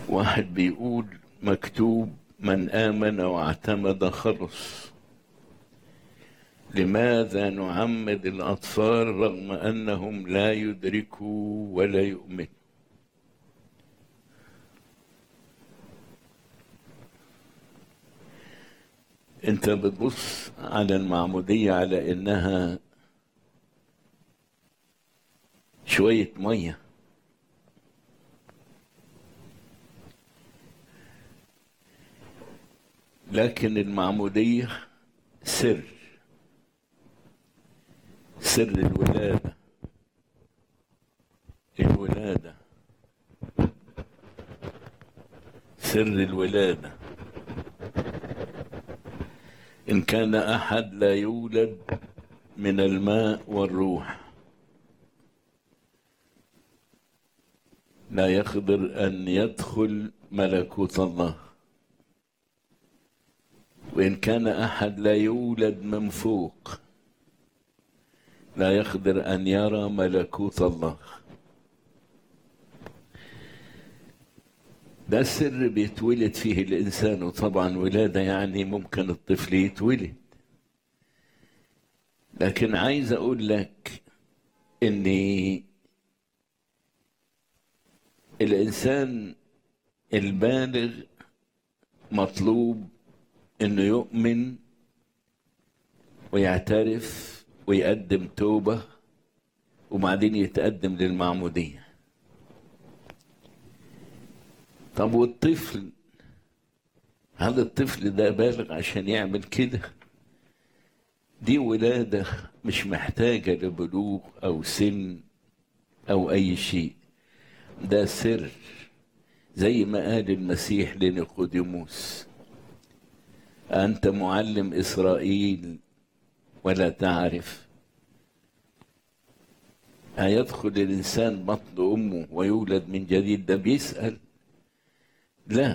واحد بيقول مكتوب من آمن واعتمد خلص لماذا نعمد الأطفال رغم أنهم لا يدركوا ولا يؤمنوا انت بتبص على المعمودية على انها شوية مية لكن المعمودية سر سر الولادة الولادة سر الولادة إن كان أحد لا يولد من الماء والروح لا يقدر أن يدخل ملكوت الله وإن كان أحد لا يولد من فوق لا يقدر أن يرى ملكوت الله ده السر بيتولد فيه الإنسان وطبعا ولادة يعني ممكن الطفل يتولد لكن عايز أقول لك إن الإنسان البالغ مطلوب إنه يؤمن ويعترف ويقدم توبة وبعدين يتقدم للمعمودية طب والطفل هل الطفل ده بالغ عشان يعمل كده دي ولادة مش محتاجة لبلوغ أو سن أو أي شيء ده سر زي ما قال المسيح لنيقوديموس أنت معلم إسرائيل ولا تعرف أيدخل الإنسان بطن أمه ويولد من جديد ده بيسأل لا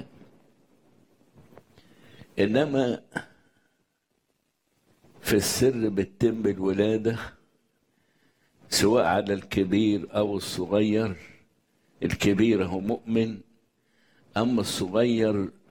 إنما في السر بتتم الولادة سواء على الكبير أو الصغير الكبير هو مؤمن أما الصغير